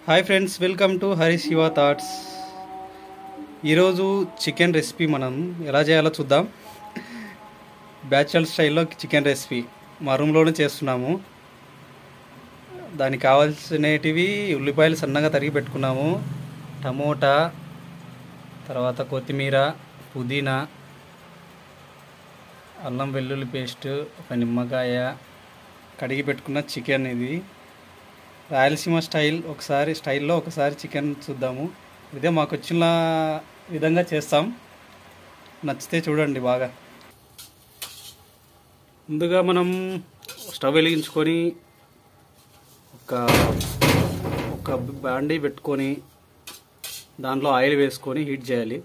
hi friends welcome to Hari Shiva thoughts ఈరోజు chicken recipe మనం ఎలా చేయాలో చూద్దాం బ్యాచులర్ స్టైల్లో చికెన్ రెసిపీ మా రూమ్లోనే చేస్తున్నాము దానికి కావాల్సినటివి ఉల్లిపాయలు సన్నగా తరిగి పెట్టుకున్నాము టమోటా తర్వాత కొత్తిమీర పుదీనా అల్లం వెల్లుల్లి పేస్ట్ ఒక నిమ్మకాయ కడిగి పెట్టుకున్న చికెన్ ఇది రాయలసీమ స్టైల్ ఒకసారి స్టైల్లో ఒకసారి చికెన్ చూద్దాము ఇదే మాకు వచ్చిన విధంగా చేస్తాం నచ్చితే చూడండి బాగా ముందుగా మనం స్టవ్ వెలిగించుకొని ఒక ఒక బాండీ పెట్టుకొని దాంట్లో ఆయిల్ వేసుకొని హీట్ చేయాలి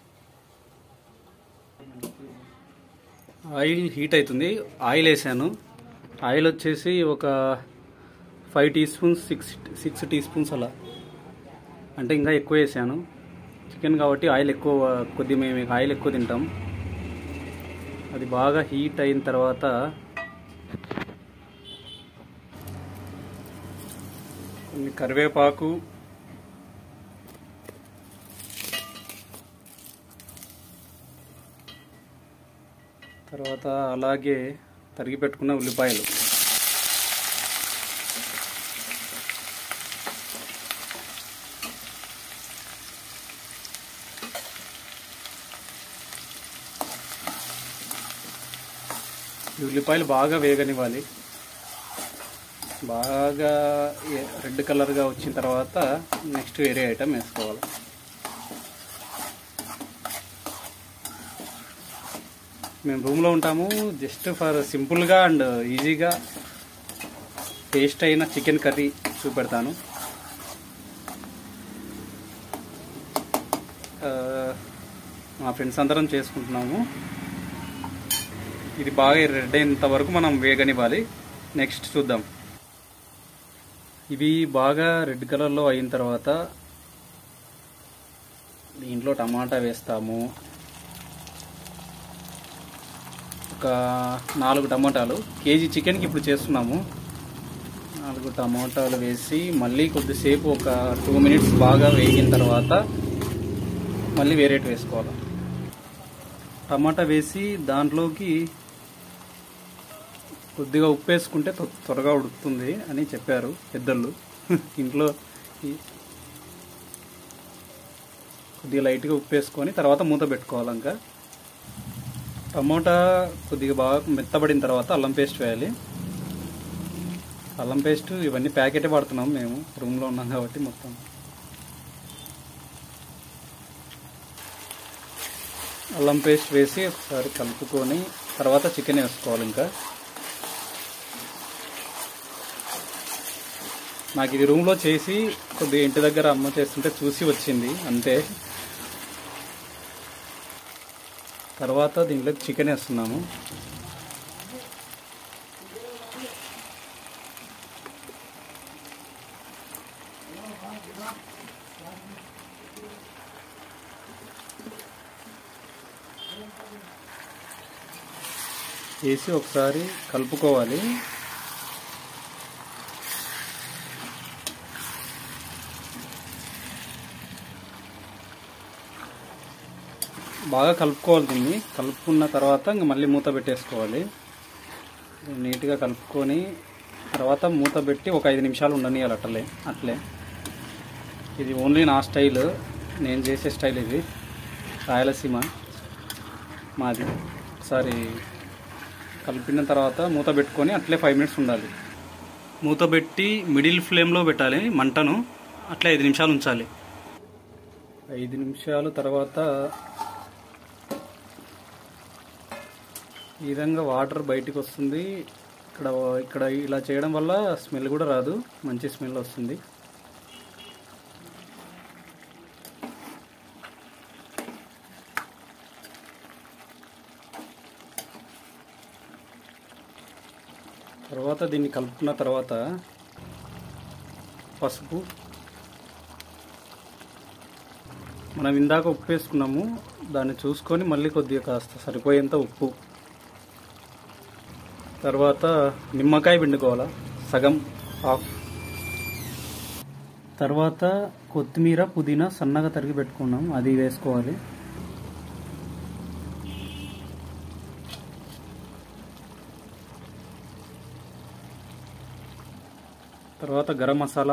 ఆయిల్ హీట్ అవుతుంది ఆయిల్ వేసాను ఆయిల్ వచ్చేసి ఒక five teaspoons six six teaspoons అలా అంటే ఇంకా ఎక్కువ వేసాను చికెన్ కాబట్టి ఆయిల్ ఎక్కువ కొద్ది మేము ఆయిల్ ఎక్కువ తింటాం అది బాగా హీట్ అయిన తర్వాత కొన్ని కరివేపాకు తర్వాత అలాగే తరిగి పెట్టుకున్న ఉల్లిపాయలు ఈ ఉల్లిపాయలు బాగా వేగనివ్వాలి బాగా ఏ- రెడ్ కలర్గా వచ్చిన తర్వాత నెక్స్ట్ వేరే ఐటమ్ వేసుకోవాలి మేము రూమ్లో ఉంటాము జస్ట్ ఫర్ సింపుల్గా అండ్ ఈజీగా టేస్ట్ అయిన చికెన్ కర్రీ చూపెడతాను ఆ, మా ఫ్రెండ్స్ అందరం చేసుకుంటున్నాము ఇది బాగా రెడ్ అయినంత వరకు మనం వేగనివ్వాలి నెక్స్ట్ చూద్దాం ఇవి బాగా రెడ్ కలర్లో అయిన తర్వాత దీంట్లో టమాటా వేస్తాము ఒక నాలుగు టమాటాలు కేజీ చికెన్కి ఇప్పుడు చేస్తున్నాము నాలుగు టమాటాలు వేసి మళ్ళీ కొద్దిసేపు ఒక టూ మినిట్స్ బాగా వేగిన తర్వాత మళ్ళీ వేరేటి వేసుకోవాలి టమాటా వేసి దాంట్లోకి కొద్దిగా ఉప్పు వేసుకుంటే త్వ- త్వరగా ఉడుకుతుంది అని చెప్పారు పెద్దలు ఇంట్లో ఈ- కొద్దిగా లైట్గా ఉప్పు వేసుకొని తర్వాత మూత పెట్టుకోవాలి ఇంకా టమోటా కొద్దిగా బాగా మెత్తబడిన తర్వాత అల్లం పేస్ట్ వేయాలి అల్లం పేస్ట్ ఇవన్నీ ప్యాకెటే పడుతున్నాం మేము రూమ్లో ఉన్నాం కాబట్టి మొత్తం అల్లం పేస్ట్ వేసి ఒకసారి కలుపుకొని తర్వాత చికెన్ వేసుకోవాలి ఇంకా నాకు ఇది రూమ్లో చేసి కొద్దిగా ఇంటి దగ్గర అమ్మ చేస్తుంటే చూసి వచ్చింది అంతే తర్వాత దీంట్లోకి చికెన్ వేస్తున్నాము వేసి ఒకసారి కలుపుకోవాలి బాగా కలుపుకోవాలి దీన్ని కలుపుకున్న తర్వాత ఇంక మళ్ళీ మూత పెట్టేసుకోవాలి నీట్గా కలుపుకొని తర్వాత మూత పెట్టి ఒక ఐదు నిమిషాలు ఉండనియాలి అట్లే అట్లే ఇది ఓన్లీ నా స్టైల్ నేను చేసే స్టైల్ ఇది రాయలసీమ మాది ఒకసారి కలిపిన తర్వాత మూత పెట్టుకొని అట్లే ఫైవ్ మినిట్స్ ఉండాలి మూత పెట్టి మిడిల్ ఫ్లేమ్లో పెట్టాలి మంటను అట్లే ఐదు నిమిషాలు ఉంచాలి ఐదు నిమిషాలు తర్వాత ఈ విధంగా వాటర్ బయటికి వస్తుంది ఇక్కడ ఇక్కడ ఇలా చేయడం వల్ల స్మెల్ కూడా రాదు మంచి స్మెల్ వస్తుంది తర్వాత దీన్ని కలుపుకున్న తర్వాత పసుపు మనం ఇందాక ఉప్పు వేసుకున్నాము దాన్ని చూసుకొని మళ్ళీ కొద్దిగా కాస్త సరిపోయేంత ఉప్పు తర్వాత నిమ్మకాయ పిండుకోవాలా సగం హాఫ్ తర్వాత కొత్తిమీర పుదీనా సన్నగా తరిగి పెట్టుకున్నాం అది వేసుకోవాలి తర్వాత గరం మసాలా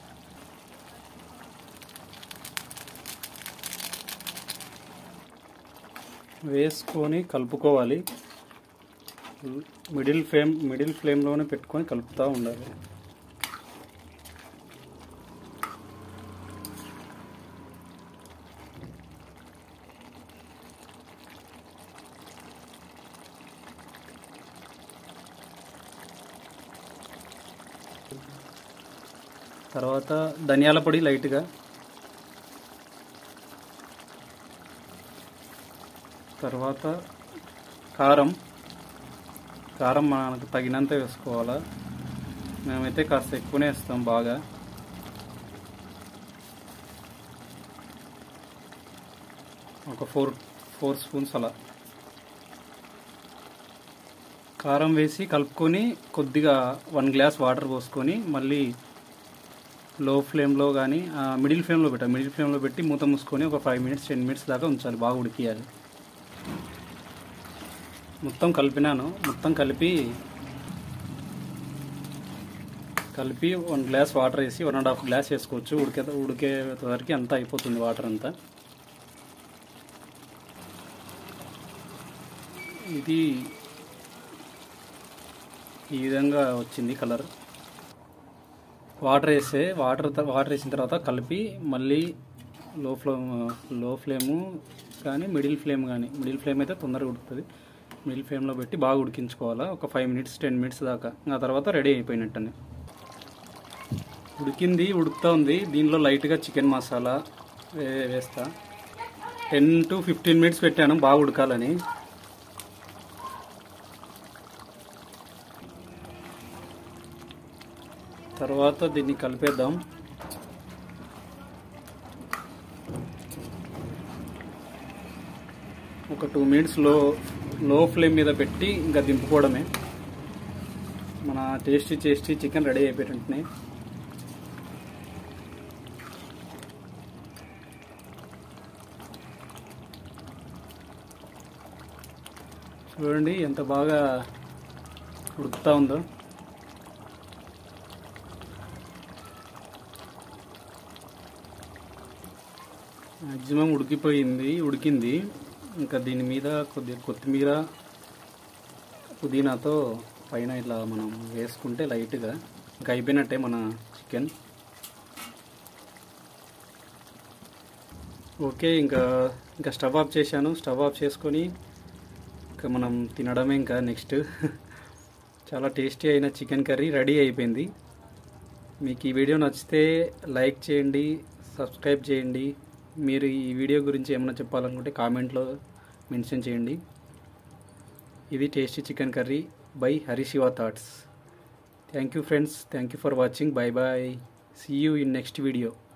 వేసుకొని కలుపుకోవాలి మిడిల్ ఫ్లేమ్ మిడిల్ ఫ్లేమ్లోనే పెట్టుకొని కలుపుతూ ఉండాలి తర్వాత ధనియాల పొడి లైట్గా తర్వాత కారం కారం మనకు తగినంత వేసుకోవాలా మేమైతే కాస్త ఎక్కువనే వేస్తాం బాగా ఒక ఫోర్ ఫోర్ స్పూన్స్ అలా కారం వేసి కలుపుకొని కొద్దిగా వన్ గ్లాస్ వాటర్ పోసుకొని మళ్ళీ లో ఫ్లేమ్లో కానీ మిడిల్ ఫ్లేమ్లో పెట్టాలి మిడిల్ ఫ్లేమ్లో పెట్టి మూత మూసుకొని ఒక ఫైవ్ మినిట్స్ టెన్ మినిట్స్ దాకా ఉంచాలి బాగా ఉడికియాలి మొత్తం కలిపినాను మొత్తం కలిపి కలిపి వన్ గ్లాస్ వాటర్ వేసి వన్ అండ్ హాఫ్ గ్లాస్ వేసుకోవచ్చు ఉడికే ఉడికే వరకు అంతా అయిపోతుంది వాటర్ అంతా ఇది ఈ విధంగా వచ్చింది కలర్ వాటర్ వేస్తే వాటర్ వాటర్ వేసిన తర్వాత కలిపి మళ్ళీ లో ఫ్లేమ్ లో ఫ్లేము కానీ మిడిల్ ఫ్లేమ్ కానీ మిడిల్ ఫ్లేమ్ అయితే తొందరగా ఉడుకుతుంది మిడిల్ ఫ్లేమ్లో పెట్టి బాగా ఉడికించుకోవాలా ఒక ఫైవ్ మినిట్స్ టెన్ మినిట్స్ దాకా ఆ తర్వాత రెడీ అయిపోయినట్టని ఉడికింది ఉడుకుతూ ఉంది దీనిలో లైట్గా చికెన్ మసాలా వే- వేస్తా టెన్ టు ఫిఫ్టీన్ మినిట్స్ పెట్టాను బాగా ఉడకాలని తర్వాత దీన్ని కలిపేద్దాం ఒక టూ మినిట్స్ లో లో ఫ్లేమ్ మీద పెట్టి ఇంకా దింపుకోవడమే మన టేస్టీ టేస్టీ చికెన్ రెడీ అయిపోయినట్టునే చూడండి ఎంత బాగా ఉడుకుతా ఉందో మ్యాక్సిమం ఉడికిపోయింది ఉడికింది ఇంకా దీని మీద కొద్దిగా కొత్తిమీర పుదీనాతో పైన ఇట్లా మనం వేసుకుంటే లైట్గా ఇంకా అయిపోయినట్టే మన చికెన్ ఓకే ఇంకా ఇంకా స్టవ్ ఆఫ్ చేశాను స్టవ్ ఆఫ్ చేసుకొని ఇంకా మనం తినడమే ఇంకా నెక్స్ట్ చాలా టేస్టీ అయిన చికెన్ కర్రీ రెడీ అయిపోయింది మీకు ఈ వీడియో నచ్చితే లైక్ చేయండి సబ్స్క్రైబ్ చేయండి మీరు ఈ వీడియో గురించి ఏమైనా చెప్పాలనుకుంటే కామెంట్లో మెన్షన్ చేయండి ఇది tasty chicken curry by Harishiva thoughts thank you friends thank you for watching bye bye see you in next video